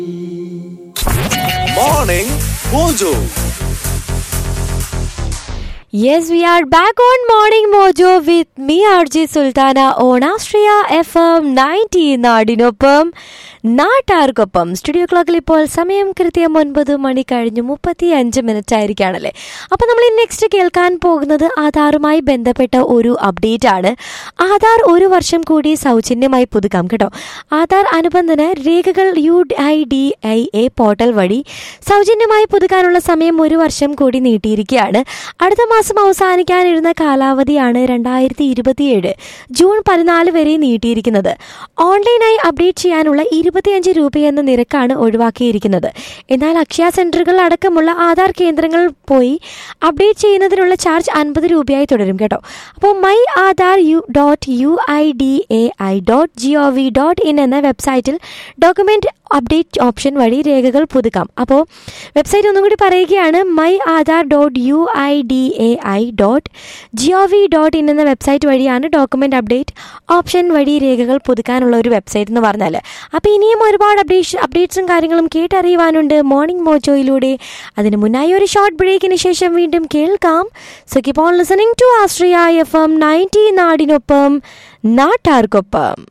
Morning Mojo. Yes, we are back on Morning Mojo with me, RJ Sultana, on Astria FM 90 നാടിനൊപ്പം നാട്ടാർക്കൊപ്പം studio ക്ലോക്കിൽ ഇപ്പോൾ സമയം കൃത്യം ഒൻപത് മണി കഴിഞ്ഞ് മുപ്പത്തി അഞ്ച് മിനിറ്റ് ആയിരിക്കുകയാണല്ലേ അപ്പോൾ നമ്മൾ നെക്സ്റ്റ് കേൾക്കാൻ പോകുന്നത് ആധാറുമായി ബന്ധപ്പെട്ട ഒരു അപ്ഡേറ്റ് ആണ് ആധാർ ഒരു വർഷം കൂടി സൗജന്യമായി പുതുക്കാം കേട്ടോ ആധാർ അനുബന്ധന രേഖകൾ U I D I A portal വഴി സൗജന്യമായി പുതുക്കാനുള്ള സമയം ഒരു വർഷം കൂടി നീട്ടിയിരിക്കുകയാണ് അടുത്ത മാസം അവസാനിക്കാനിരുന്ന കാലാവധിയാണ് രണ്ടായിരത്തി ഇരുപത്തിയേഴ് ജൂൺ പതിനാല് വരെ നീട്ടിയിരിക്കുന്നത് ഓൺലൈനായി അപ്ഡേറ്റ് ചെയ്യാനുള്ള ഇരുപത്തിയഞ്ച് രൂപയെന്ന നിരക്കാണ് ഒഴിവാക്കിയിരിക്കുന്നത് എന്നാൽ അക്ഷയ സെന്ററുകൾ അടക്കമുള്ള ആധാർ കേന്ദ്രങ്ങൾ പോയി അപ്ഡേറ്റ് ചെയ്യുന്നതിനുള്ള ചാർജ് അൻപത് രൂപയായി തുടരും കേട്ടോ അപ്പോൾ my Aadhaar U dot U I D A I dot G O V dot in എന്ന വെബ്സൈറ്റിൽ ഡോക്യുമെന്റ് അപ്ഡേറ്റ് ഓപ്ഷൻ വഴി രേഖകൾ പുതുക്കാം അപ്പോൾ വെബ്സൈറ്റ് ഒന്നും കൂടി പറയുകയാണ് my Aadhaar dot U I D A I dot G O V dot in എന്ന website വഴിയാണ് ഡോക്യുമെന്റ് അപ്ഡേറ്റ് ഓപ്ഷൻ വഴി രേഖകൾ പുതുക്കാനുള്ള ഒരു വെബ്സൈറ്റ് എന്ന് പറഞ്ഞാൽ അപ്പോൾ ഇനിയും ഒരുപാട് അപ്ഡേഷൻ അപ്ഡേറ്റ്സും കാര്യങ്ങളും കേട്ടറിയുവാനുണ്ട് മോർണിംഗ് മോജോയിലൂടെ അതിന് മുന്നായി ഒരു ഷോർട്ട് ബ്രേക്കിന് ശേഷം വീണ്ടും കേൾക്കാം so keep on listening to Astria F M ninety നാടിനൊപ്പം നാട്ടാർക്കൊപ്പം